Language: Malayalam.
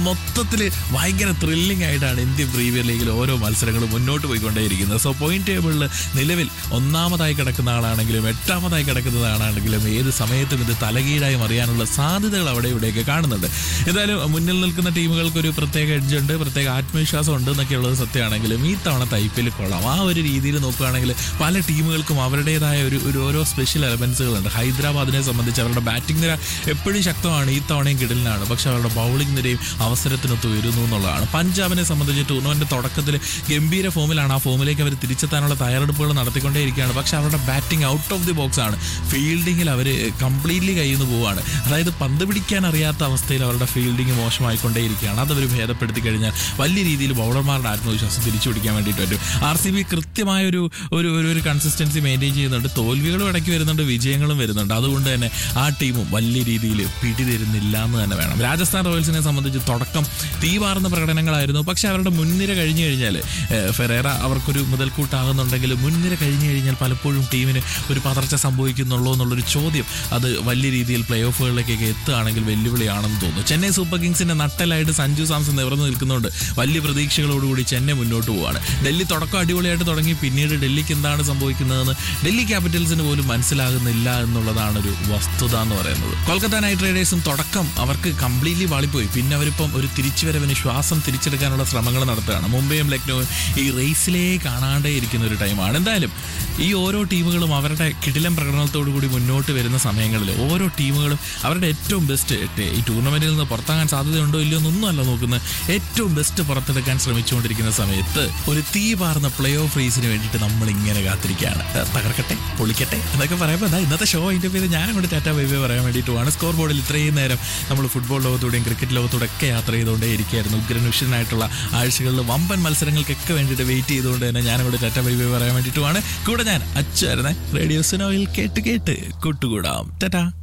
മൊത്തത്തിൽ ഭയങ്കര ത്രില്ലിംഗ് ആയിട്ടാണ് ഇന്ത്യൻ പ്രീമിയർ ലീഗിൽ ഓരോ മത്സരങ്ങളും മുന്നോട്ട് പോയിക്കൊണ്ടേയിരിക്കുന്നത് സോ പോയിന്റ് ടേബിളിൽ നിലവിൽ ഒന്നാമതായി കിടക്കുന്ന ആളാണെങ്കിലും എട്ടാമതായി കിടക്കുന്ന ആളാണെങ്കിലും ഏത് സമയത്തും ഇത് തലകീഴായി മറിയാനുള്ള സാധ്യതകൾ അവിടെ ഇവിടെയൊക്കെ കാണുന്നുണ്ട് എന്തായാലും മുന്നിൽ നിൽക്കുന്ന ടീമുകൾക്ക് ഒരു പ്രത്യേക എഡ്ജ് ഉണ്ട് പ്രത്യേക ആത്മവിശ്വാസം ഉണ്ട് എന്നൊക്കെയുള്ളത് സത്യമാണെങ്കിലും ഈ തവണ തൈപ്പിൽ കൊള്ളാം ആ ഒരു രീതിയിൽ നോക്കുകയാണെങ്കിൽ പല ടീമുകൾക്കും അവരുടേതായ ഒരു ഒരു ഓരോ സ്പെഷ്യൽ എലമെന്റ്സുകളുണ്ട് ഹൈദരാബാദിനെ സംബന്ധിച്ച് അവരുടെ ബാറ്റിംഗ് നിര എപ്പോഴും ശക്തമാണ് ഈ തവണയും കിടലിനാണ് പക്ഷെ അവരുടെ ബൗളിംഗ് നിരയും അവസരത്തിനൊത്ത് വരുന്നു എന്നുള്ളതാണ് പഞ്ചാബിനെ സംബന്ധിച്ച് ടൂർണമെന്റ് തുടക്കത്തിൽ ഗംഭീര ഫോമിലാണ് ആ ഫോമിലേക്ക് അവർ തിരിച്ചെത്താനുള്ള തയ്യാറെടുപ്പുകൾ നടത്തിക്കൊണ്ടേയിരിക്കുകയാണ് പക്ഷെ അവരുടെ batting out of the box ആണ് ഫീൽഡിങ്ങിൽ അവർ കംപ്ലീറ്റ്ലി കയ്യിൽ നിന്ന് പോവുകയാണ് അതായത് പന്ത് പിടിക്കാൻ അറിയാത്ത അവസ്ഥയിൽ അവരുടെ ഫീൽഡിംഗ് മോശമായിക്കൊണ്ടേയിരിക്കുകയാണ് അതവർ ഭേദപ്പെടുത്തി കഴിഞ്ഞാൽ വലിയ രീതിയിൽ ബൗളർമാരുടെ ആത്മവിശ്വാസം തിരിച്ചു പിടിക്കാൻ വേണ്ടിയിട്ട് പറ്റും ആർ സി ബി കൃത്യമായ ഒരു ഒരു ഒരു ഒരു കൺസിസ്റ്റൻസി മെയിൻറ്റെയിൻ ചെയ്യുന്നുണ്ട് തോൽവികളും ഇടയ്ക്ക് വരുന്നുണ്ട് വിജയങ്ങളും വരുന്നുണ്ട് അതുകൊണ്ട് തന്നെ ആ ടീമും വലിയ രീതിയിൽ പിടി തരുന്നില്ല എന്ന് തന്നെ വേണം രാജസ്ഥാൻ റോയൽസിനെ സംബന്ധിച്ച് തുടക്കം തീവാർന്ന പ്രകടനങ്ങളായിരുന്നു പക്ഷെ അവരുടെ മുൻനിര കഴിഞ്ഞു കഴിഞ്ഞാൽ ഫെറേറ അവർക്കൊരു മുതൽക്കൂട്ടാകുന്നുണ്ടെങ്കിൽ മുൻനിര കഴിഞ്ഞു കഴിഞ്ഞാൽ പലപ്പോഴും ടീമിന് ഒരു പതർച്ച സംഭവിക്കുന്നുള്ളൂ എന്നുള്ളൊരു ചോദ്യം അത് വലിയ രീതിയിൽ പ്ലേ ഓഫുകളിലേക്കൊക്കെ എത്തുകയാണെങ്കിൽ വെല്ലുവിളിയാണെന്ന് തോന്നുന്നു ചെന്നൈ സൂപ്പർ കിങ്സിന്റെ നട്ടലായിട്ട് സഞ്ജു സാംസൺ നിവർന്നു നിൽക്കുന്നുണ്ട് വലിയ പ്രതീക്ഷകളോടുകൂടി ചെന്നൈ മുന്നോട്ട് പോവാണ് ഡൽഹി തുടക്കം അടിപൊളിയായിട്ട് തുടങ്ങി പിന്നീട് ഡൽഹിക്ക് എന്താണ് സംഭവിക്കുന്നതെന്ന് ഡൽഹി ക്യാപിറ്റൽസിന് പോലും മനസ്സിലാകുന്നില്ല എന്നുള്ളതാണ് ഒരു വസ്തുത എന്ന് പറയുന്നത് കൊൽക്കത്ത നൈറ്റ് റൈഡേഴ്സും തുടക്കം അവർക്ക് കംപ്ലീറ്റ്ലി വാളിപ്പോയി പിന്നെ അവരിപ്പം ഒരു തിരിച്ചുവരവിന് ശ്വാസം തിരിച്ചെടുക്കാനുള്ള ശ്രമങ്ങൾ നടത്തുകയാണ് മുംബൈയും ലക്നൌവും ഈ റേസിലേ കാണാണ്ടേ ഇരിക്കുന്ന ഒരു ടൈമാണ് എന്തായാലും ഈ ഓരോ ടീമുകളും അവരുടെ കിടിലം പ്രകടനത്തോടു കൂടി മുന്നോട്ട് വരുന്ന സമയങ്ങളിൽ ഓരോ ടീമുകളും അവരുടെ ഏറ്റവും ബെസ്റ്റ് ഈ ടൂർണമെന്റിൽ നിന്ന് പുറത്താകാൻ സാധ്യതയുണ്ടോ ഇല്ലയോ എന്നൊന്നുമല്ല നോക്കുന്നത് ഏറ്റവും ബെസ്റ്റ് പുറത്തെടുക്കാൻ ശ്രമിച്ചുകൊണ്ടിരിക്കുന്ന സമയത്ത് ഒരു തീ പാർന്ന പ്ലേ ഓഫ് റേസിന് വേണ്ടിയിട്ട് നമ്മൾ ഇങ്ങനെ കാത്തിരിക്കുകയാണ് ഏ, തകർക്കട്ടെ പൊളിക്കട്ടെ എന്നൊക്കെ പറയുമ്പോൾ ദാ ഇന്നത്തെ ഷോ അതിൻ്റെ പേര് ഞാനും കൂടി ടാറ്റ ബൈ ബൈ പറയാൻ വേണ്ടിയിട്ടുമാണ് സ്കോർ ബോർഡിൽ ഇത്രയും നേരം നമ്മൾ ഫുട്ബോൾ ലോകത്തൂടെയും ക്രിക്കറ്റ് ലോകത്തൂടെ ഒക്കെ യാത്ര ചെയ്തുകൊണ്ടേ ഇരിക്കുകയായിരുന്നു ഉഗ്രനുഷ്യനായിട്ടുള്ള ആഴ്ചകളിൽ വമ്പൻ മത്സരങ്ങൾക്കൊക്കെ വേണ്ടിയിട്ട് വെയിറ്റ് ചെയ്തുകൊണ്ട് തന്നെ ഞാനും കൂടി ടാറ്റ ബൈ ബൈ പറയാൻ വേണ്ടിയിട്ടുമാണ് കൂടെ ഞാൻ അച്ചായിരുന്നേ റേഡിയോ സിനോയിൽ കേട്ട് കേട്ട് കൂട്ടുകൂടാം ടാറ്റാ